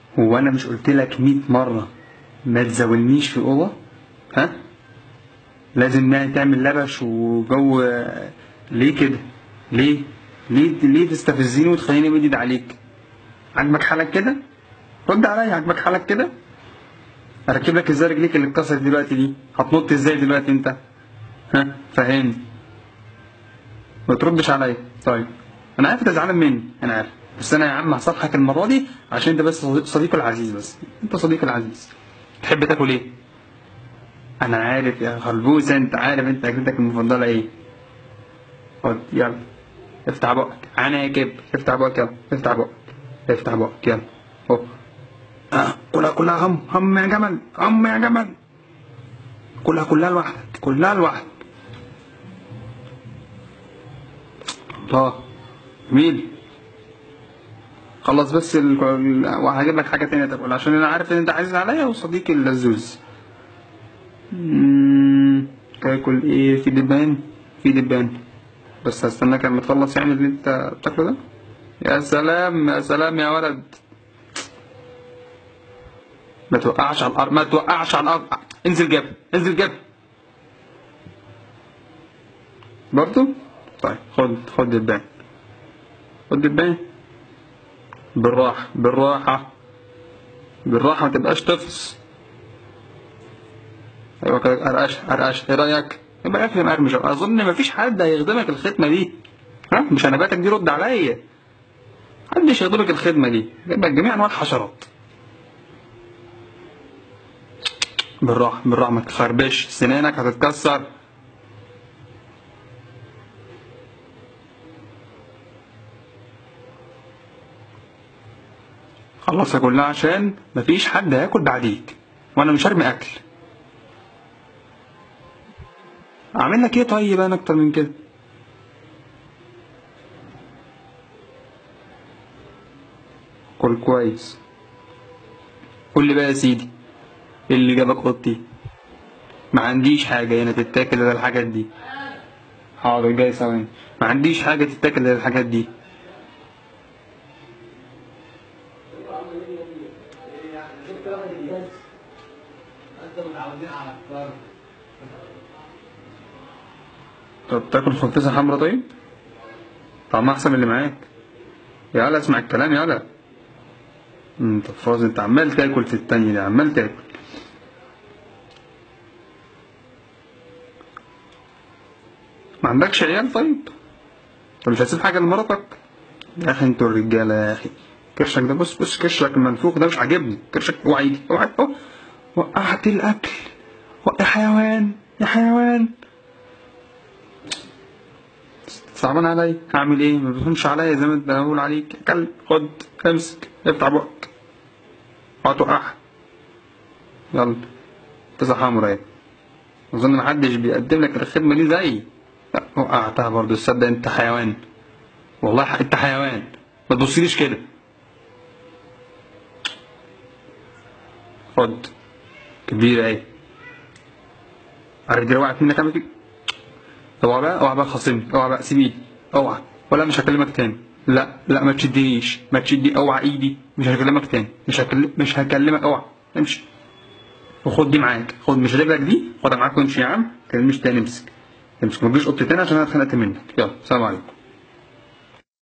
هو انا مش قلت لك 100 مره ما تزاولنيش في الاوضه ها لازم يعني تعمل لبش وجو ليه كده ليه ليه ليه تستفزني وتخليني مدد عليك عاجبك حالك كده رد عليا عاجبك حالك كده اركب لك ازاي رجليك اللي اتكسرت دلوقتي دي هتنط ازاي دلوقتي انت ها فهمني ما تردش عليا طيب انا عارف انت زعلان مني انا عارف بس انا يا عم هصالحك المره دي عشان انت بس صديق- صديقي العزيز بس انت صديقي العزيز تحب تاكل ايه انا عارف يا خلبوسه انت عارف انت اكلتك المفضله ايه خد يلا افتح بقك انا يا كب افتح بقك يلا افتح بقك افتح بقك يلا اهو آه، كلها كلها هم هم يا جمل هم يا جمل كلها كلها لوحدك كلها لوحدك الله جميل خلص بس ال... وهجيب لك حاجه تانية تاكل عشان انا عارف ان انت عايز عليا وصديقي اللزوز مم، تاكل ايه في دبان في دبان بس هستناك لما تخلص يعني اللي انت بتاكله ده يا سلام يا سلام يا ولد ما توقعش على الارض ما توقعش على الارض انزل جاب انزل جاب برضو طيب خد خد دبان خد دبان بالراحة بالراحة بالراحة ما تبقاش تفص ايوه كده قرقش قرقش ايه رايك؟ يبقى يا اخي مقرمش اظن مفيش حد هيخدمك الخدمة دي ها مش انا باتك دي رد عليا محدش يخدمك الخدمة دي يبقى جميع انواع الحشرات بالراحة بالراحة ما تخربش سنانك هتتكسر خلصها كلها عشان مفيش حد هياكل بعديك وانا مش هرمي اكل اعمل لك ايه طيب انا اكتر من كده كل كويس قول لي بقى يا سيدي إيه اللي جابك اوضتي ما عنديش حاجه هنا تتاكل الا الحاجات دي حاضر جاي ثواني ما عنديش حاجه تتاكل الا الحاجات دي طب تاكل خنفسه حمرا طيب طعمها احسن من اللي معاك يلا اسمع الكلام يلا انت فاضي انت عمال تاكل في التانية دي عمال تاكل ما عندكش عيال طيب انت مش هتسيب حاجه لمراتك يا اخي انتوا الرجاله يا اخي كرشك ده بص بص كرشك المنفوخ ده مش عاجبني كرشك اوعى يجي اوعى أوه. وقعت الاكل يا حيوان يا حيوان صعبان عليا هعمل ايه ما بتهونش عليا زي ما انت بقول عليك يا كلب خد امسك افتح بقك هتوقعها يلا تسع حمرا ايه اظن محدش بيقدم لك الخدمه دي زيي لا وقعتها برضه تصدق انت حيوان والله ح- انت حيوان ما تبصليش كده خد كبيرة ايه عارف دي لو وقعت منك اعمل فيك اوعى بقى اوعى بقى خاصمني اوعى بقى سيب ايدي اوعى ولا مش هكلمك تاني لا لا ما تشدنيش ما تشدني اوعى ايدي مش هكلمك تاني مش هكلم مش هكلمك اوعى امشي وخد دي معاك خد مش رجلك دي خدها معاك وامشي يا عم ما تكلمنيش تاني امسك امسك ما تجيش اوضتي تاني عشان انا اتخنقت منك يلا سلام عليكم